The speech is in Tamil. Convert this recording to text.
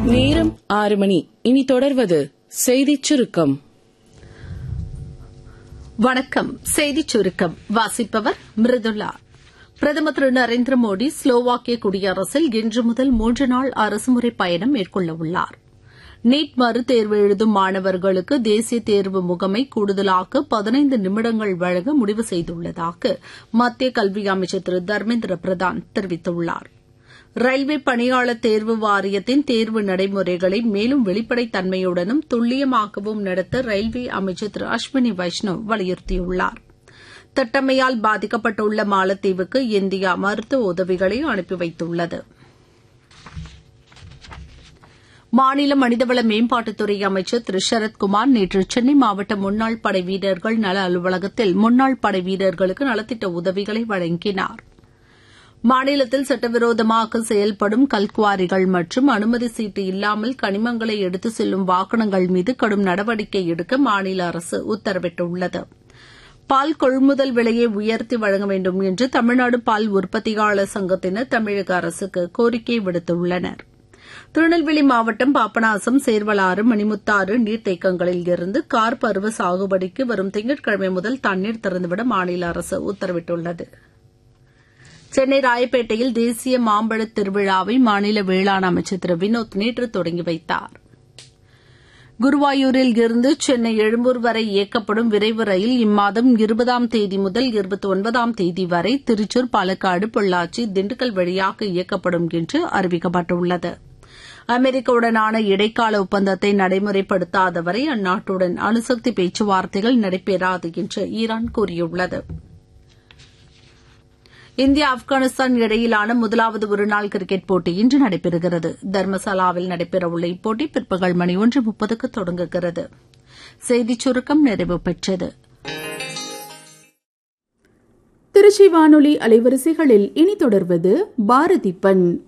நேரம் ஆறு மணி இனி தொடர்வது செய்திச் சுருக்கம் வணக்கம் செய்திச் சுருக்கம் வாசிப்பவர் மிருதுளா பிரதமர் திரு நரேந்திர மோடி ஸ்லோவாக்கிய குடியரசில் இன்று முதல் மூன்று நாள் அரசுமுறை பயணம் மேற்கொள்ள உள்ளார் நீட் மறுதேர்வு எழுதும் மாணவர்களுக்கு தேசிய தேர்வு முகமை கூடுதலாக பதினைந்து நிமிடங்கள் வழங்க முடிவு செய்துள்ளதாக மத்திய கல்வி அமைச்சர் திரு தர்மேந்திர பிரதான் தெரிவித்துள்ளார் ரயில்வே பணியாளர் தேர்வு வாரியத்தின் தேர்வு நடைமுறைகளை மேலும் வெளிப்படைத் தன்மையுடனும் துல்லியமாகவும் நடத்த ரயில்வே அமைச்சர் திரு அஸ்வினி வைஷ்ணவ் வலியுறுத்தியுள்ளார் தட்டம்மையால் பாதிக்கப்பட்டுள்ள மாலத்தீவுக்கு இந்தியா மருத்துவ உதவிகளை அனுப்பி வைத்துள்ளது மாநில மனிதவள மேம்பாட்டுத்துறை அமைச்சர் திரு சரத்குமார் நேற்று சென்னை மாவட்ட முன்னாள் படை வீரர்கள் நல அலுவலகத்தில் முன்னாள் படை வீரர்களுக்கு நலத்திட்ட உதவிகளை வழங்கினார் மாநிலத்தில் சட்டவிரோதமாக செயல்படும் கல்குவாரிகள் மற்றும் அனுமதி சீட்டு இல்லாமல் கனிமங்களை எடுத்து செல்லும் வாகனங்கள் மீது கடும் நடவடிக்கை எடுக்க மாநில அரசு உத்தரவிட்டுள்ளது பால் கொள்முதல் விலையை உயர்த்தி வழங்க வேண்டும் என்று தமிழ்நாடு பால் உற்பத்தியாளர் சங்கத்தினர் தமிழக அரசுக்கு கோரிக்கை விடுத்துள்ளனர் திருநெல்வேலி மாவட்டம் பாபநாசம் சேர்வலாறு மணிமுத்தாறு நீர்த்தேக்கங்களில் இருந்து கார் பருவ சாகுபடிக்கு வரும் திங்கட்கிழமை முதல் தண்ணீர் திறந்துவிட மாநில அரசு உத்தரவிட்டுள்ளது சென்னை ராயப்பேட்டையில் தேசிய மாம்பழ திருவிழாவை மாநில வேளாண் அமைச்சர் திரு வினோத் நேற்று தொடங்கி வைத்தார் குருவாயூரில் இருந்து சென்னை எழும்பூர் வரை இயக்கப்படும் விரைவு ரயில் இம்மாதம் இருபதாம் தேதி முதல் இருபத்தி ஒன்பதாம் தேதி வரை திருச்சூர் பாலக்காடு பொள்ளாச்சி திண்டுக்கல் வழியாக இயக்கப்படும் என்று அறிவிக்கப்பட்டுள்ளது அமெரிக்காவுடனான இடைக்கால ஒப்பந்தத்தை நடைமுறைப்படுத்தாத வரை அந்நாட்டுடன் அணுசக்தி பேச்சுவார்த்தைகள் நடைபெறாது என்று ஈரான் கூறியுள்ளது இந்தியா ஆப்கானிஸ்தான் இடையிலான முதலாவது ஒருநாள் கிரிக்கெட் போட்டி இன்று நடைபெறுகிறது தர்மசாலாவில் நடைபெறவுள்ள இப்போட்டி பிற்பகல் மணி ஒன்று முப்பதுக்கு தொடங்குகிறது செய்திச் சுருக்கம் நிறைவு பெற்றது திருச்சி வானொலி அலைவரிசைகளில் இனி தொடர்வது பாரதி பண்